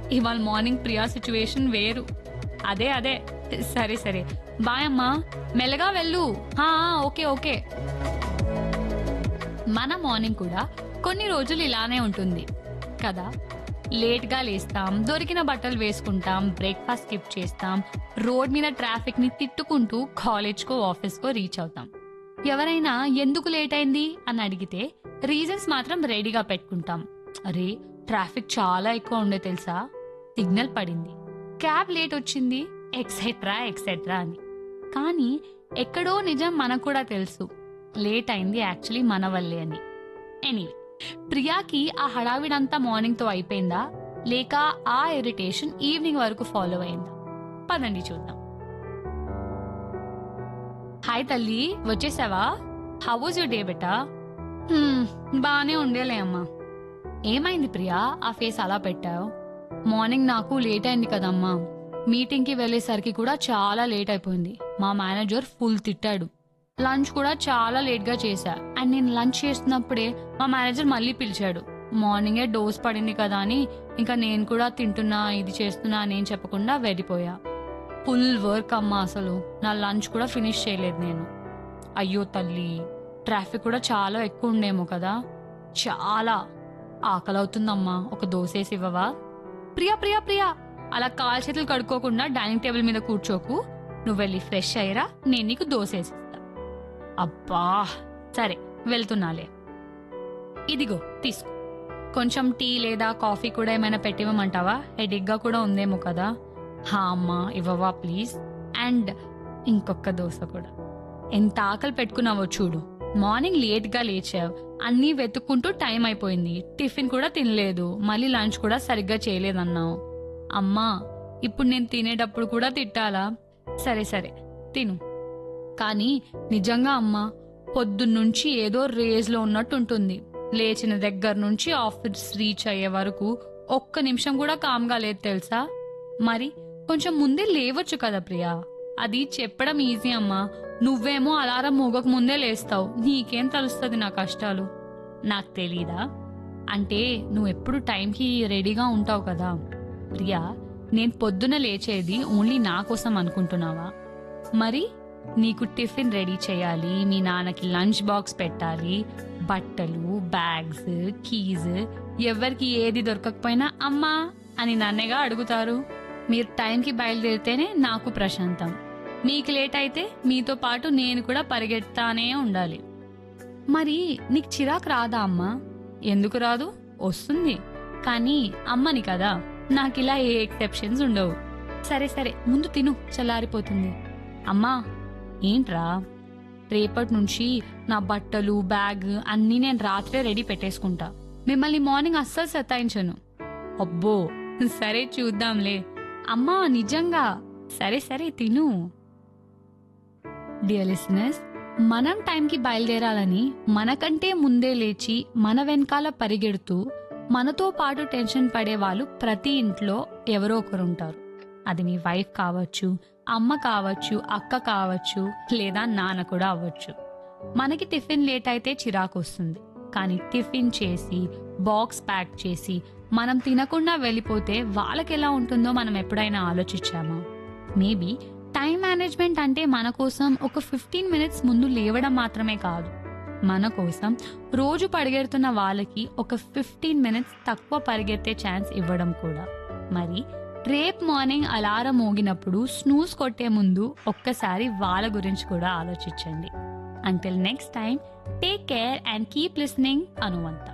ఇవాళ morning Priya situation వేరు అదే అదే సరే సరే బాయ్ అమ్మా మెల్లగా వెళ్ళు హా, ఓకే ఓకే మన మార్నింగ్ కూడా కొన్ని రోజులు ఇలానే ఉంటుంది కదా లేట్గా లేస్తాం దొరికిన బట్టలు వేసుకుంటాం బ్రేక్ఫాస్ట్ స్కిప్ చేస్తాం రోడ్ మీద ట్రాఫిక్ ని తిట్టుకుంటూ కాలేజ్కో ఆఫీస్కో రీచ్ అవుతాం ఎవరైనా ఎందుకు లేట్ అయింది అని అడిగితే రీజన్స్ మాత్రం రెడీగా పెట్టుకుంటాం అరే ట్రాఫిక్ చాలా ఎక్కువ ఉండే తెలుసా సిగ్నల్ పడింది క్యాబ్ లేట్ వచ్చింది ఎక్సెట్రా ఎక్సెట్రా అని కానీ ఎక్కడో నిజం మనకు కూడా తెలుసు లేట్ అయింది యాక్చువల్లీ మన వల్లే అని ఎనీవే ప్రియాకి ఆ హడావిడంతా మార్నింగ్ తో అయిపోయిందా లేక ఆ ఇరిటేషన్ ఈవినింగ్ వరకు ఫాలో అయిందా పదండి చూద్దాం హాయ్ తల్లి వచ్చేసావా హౌ వాజ్ యువర్ డే బెటా బానే ఉండేలే అమ్మా ఏమైంది ప్రియా ఆ ఫేస్ అలా పెట్టావు మార్నింగ్ నాకు లేట్ అయింది కదమ్మా మీటింగ్ కి వెళ్ళేసరికి కూడా చాలా లేట్ అయిపోయింది మా మేనేజర్ ఫుల్ తిట్టాడు లంచ్ కూడా చాలా లేట్ గా చేశా అండ్ నేను లంచ్ చేస్తున్నప్పుడే మా మేనేజర్ మళ్ళీ పిలిచాడు మార్నింగే డోస్ పడింది కదా అని ఇంకా నేను కూడా తింటున్నా ఇది చేస్తున్నా అని ఏం చెప్పకుండా వెళ్ళిపోయా ఫుల్ వర్క్ అమ్మా అసలు నా లంచ్ కూడా ఫినిష్ చేయలేదు నేను అయ్యో తల్లి ట్రాఫిక్ కూడా చాలా ఎక్కువ ఉండేమో కదా చాలా ఆకలి అవుతుందమ్మా ఒక దోసేసి ఇవ్వవా ప్రియా ప్రియా ప్రియా అలా కాలు చేతులు కడుక్కోకుండా డైనింగ్ టేబుల్ మీద కూర్చోకు నువ్వు వెళ్ళి ఫ్రెష్ అయ్యరా నేను నీకు దోసేసిస్తా అబ్బా సరే వెళ్తున్నాలే ఇదిగో తీసుకో కొంచెం టీ లేదా కాఫీ కూడా ఏమైనా పెట్టివ్వమంటావా హెడేక్గా కూడా ఉందేమో కదా హా అమ్మా ఇవ్వవా ప్లీజ్ అండ్ ఇంకొక దోశ కూడా ఎంత ఆకలి పెట్టుకున్నావో చూడు మార్నింగ్ లేట్గా లేచావు అన్నీ వెతుక్కుంటూ టైం అయిపోయింది టిఫిన్ కూడా తినలేదు మళ్ళీ లంచ్ కూడా సరిగ్గా చేయలేదన్నావు అమ్మా ఇప్పుడు నేను తినేటప్పుడు కూడా తిట్టాలా సరే సరే తిను కానీ నిజంగా అమ్మా పొద్దున్నుంచి ఏదో రేజ్లో ఉన్నట్టు ఉంటుంది లేచిన దగ్గర నుంచి ఆఫీస్ రీచ్ అయ్యే వరకు ఒక్క నిమిషం కూడా కామ్గా లేదు తెలుసా మరి కొంచెం ముందే లేవచ్చు కదా ప్రియా అది చెప్పడం ఈజీ అమ్మా నువ్వేమో అలారం మోగక ముందే లేస్తావు నీకేం తెలుస్తుంది నా కష్టాలు నాకు తెలీదా అంటే నువ్వు ఎప్పుడు టైంకి రెడీగా ఉంటావు కదా ప్రియా నేను పొద్దున లేచేది ఓన్లీ నా కోసం అనుకుంటున్నావా మరి నీకు టిఫిన్ రెడీ చేయాలి మీ నాన్నకి లంచ్ బాక్స్ పెట్టాలి బట్టలు బ్యాగ్స్ కీజ్ ఎవరికి ఏది దొరకకపోయినా అమ్మా అని నన్నగా అడుగుతారు మీరు టైంకి బయలుదేరితేనే నాకు ప్రశాంతం మీకు లేట్ అయితే మీతో పాటు నేను కూడా పరిగెడతానే ఉండాలి మరి నీకు చిరాకు రాదా అమ్మా ఎందుకు రాదు వస్తుంది కానీ అమ్మని కదా నాకు ఇలా ఏ ఎక్సెప్షన్స్ ఉండవు సరే సరే ముందు తిను చల్లారిపోతుంది అమ్మా ఏంట్రా రేపటి నుంచి నా బట్టలు బ్యాగ్ అన్నీ నేను రాత్రే రెడీ పెట్టేసుకుంటా మిమ్మల్ని మార్నింగ్ అస్సలు సతాయించను అబ్బో సరే చూద్దాంలే అమ్మా నిజంగా సరే సరే తిను డియర్ లిసనర్స్ మనం టైంకి బయలుదేరాలని మనకంటే ముందే లేచి మన వెనకాల పరిగెడుతూ మనతో పాటు టెన్షన్ పడే వాళ్ళు ప్రతి ఇంట్లో ఎవరో ఒకరు ఉంటారు అది మీ వైఫ్ కావచ్చు అమ్మ కావచ్చు అక్క కావచ్చు లేదా నాన్న కూడా అవ్వచ్చు మనకి టిఫిన్ లేట్ అయితే చిరాకు వస్తుంది కానీ టిఫిన్ చేసి బాక్స్ ప్యాక్ చేసి మనం తినకుండా వెళ్ళిపోతే వాళ్ళకి ఎలా ఉంటుందో మనం ఎప్పుడైనా ఆలోచించామా మేబీ టైం మేనేజ్మెంట్ అంటే మన కోసం ఒక ఫిఫ్టీన్ మినిట్స్ ముందు లేవడం మాత్రమే కాదు మన కోసం రోజు పరిగెడుతున్న వాళ్ళకి ఒక ఫిఫ్టీన్ మినిట్స్ తక్కువ పరిగెత్తే ఛాన్స్ ఇవ్వడం కూడా మరి రేపు మార్నింగ్ అలారం మోగినప్పుడు స్నూస్ కొట్టే ముందు ఒక్కసారి వాళ్ళ గురించి కూడా ఆలోచించండి until next time take care and keep listening అనువంత